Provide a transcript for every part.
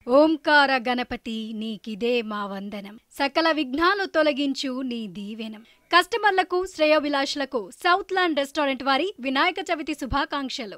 ఓంకార గణపతి నీకిదే మా వందనం సకల విఘ్నాలు తొలగించు నీ దీవెనం కస్టమర్లకు శ్రేయోభిలాషులకు సౌత్ ల్యాండ్ రెస్టారెంట్ వారి వినాయక చవితి శుభాకాంక్షలు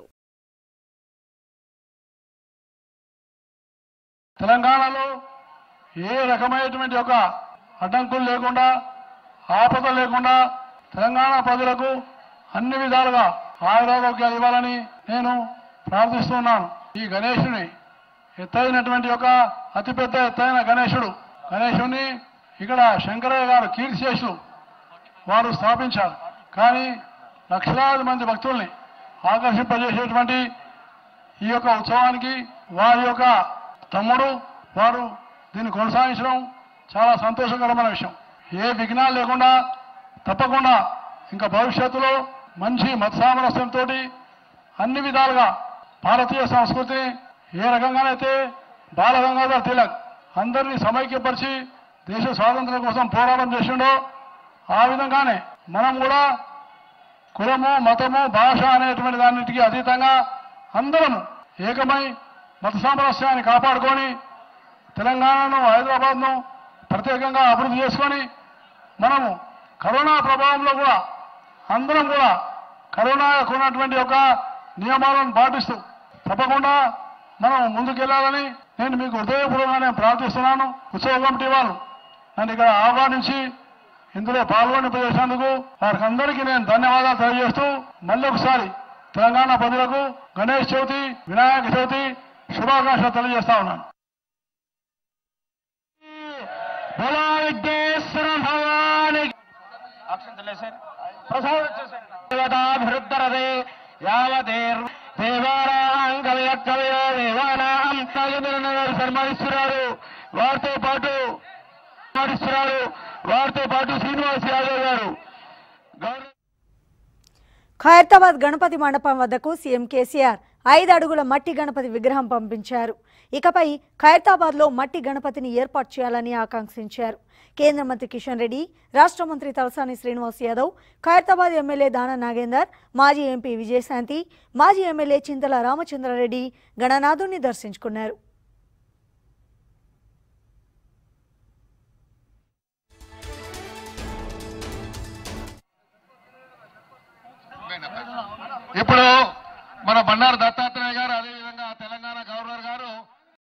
తెలంగాణలో ఏ రకమైనటువంటి ఒక అడ్డంకులు లేకుండా ఆపద లేకుండా తెలంగాణ ప్రజలకు అన్ని విధాలుగా ఆయురారోగ్యాలు ఇవ్వాలని నేను ప్రార్థిస్తున్నాను ఈ గణేశుని ఎత్తైనటువంటి ఒక అతిపెద్ద ఎత్తైన గణేశుడు గణేశుని ఇక్కడ శంకరయ్య గారు కీర్తిశేషులు వారు స్థాపించారు కానీ లక్షలాది మంది భక్తుల్ని ఆకర్షింపజేసేటువంటి ఈ యొక్క ఉత్సవానికి వారి యొక్క తమ్ముడు వారు దీన్ని కొనసాగించడం చాలా సంతోషకరమైన విషయం ఏ విఘ్నాలు లేకుండా తప్పకుండా ఇంకా భవిష్యత్తులో మంచి మత సామరస్యంతో అన్ని విధాలుగా భారతీయ సంస్కృతిని ఏ రకంగానైతే బాలగంగాధర్ తిలక్ అందరినీ సమైక్యపరిచి దేశ స్వాతంత్ర్యం కోసం పోరాటం చేసిండో ఆ విధంగానే మనం కూడా కులము మతము భాష అనేటువంటి దాన్నిటికీ అతీతంగా అందరము ఏకమై మత సామరస్యాన్ని కాపాడుకొని తెలంగాణను హైదరాబాద్ను ప్రత్యేకంగా అభివృద్ధి చేసుకొని మనము కరోనా ప్రభావంలో కూడా అందరం కూడా కరోనాకు ఉన్నటువంటి ఒక నియమాలను పాటిస్తూ తప్పకుండా మనం ముందుకెళ్లాలని నేను మీకు హృదయపూర్వకంగా నేను ప్రార్థిస్తున్నాను ఉత్సవ కమిటీ వాళ్ళు నన్ను ఇక్కడ ఆహ్వానించి ఇందులో పాల్గొనిపజేసినందుకు వారికి అందరికీ నేను ధన్యవాదాలు తెలియజేస్తూ మళ్ళీ ఒకసారి తెలంగాణ ప్రజలకు గణేష్ చవితి వినాయక చవితి శుభాకాంక్షలు తెలియజేస్తా ఉన్నాను బోలో విఘ్నేశ్వర భగవాని ప్రసాదించేసారి యావదేర్ దేవానాం కవయ కవయ దేవానాం నాగేంద్రనాథ్ గారు సన్మానిస్తున్నారు వారితో పాటు సన్మానిస్తున్నారు వారితో పాటు శ్రీనివాస్ యాదవ్ గారు గౌరవ ఖైరతాబాద్ గణపతి మండపం వద్దకు సీఎం కేసీఆర్ ఐదు అడుగుల మట్టి గణపతి విగ్రహం పంపించారు ఇకపై ఖైరతాబాద్లో మట్టి గణపతిని ఏర్పాటు చేయాలని ఆకాంక్షించారు కేంద్ర మంత్రి కిషన్ రెడ్డి రాష్ట్ర మంత్రి తలసాని శ్రీనివాస్ యాదవ్ ఖైరతాబాద్ ఎమ్మెల్యే దాన నాగేందర్ మాజీ ఎంపీ విజయశాంతి మాజీ ఎమ్మెల్యే చింతల రామచంద్రారెడ్డి గణనాథుని దర్శించుకున్నారు ఇప్పుడు మన బండారు దత్తాత్రేయ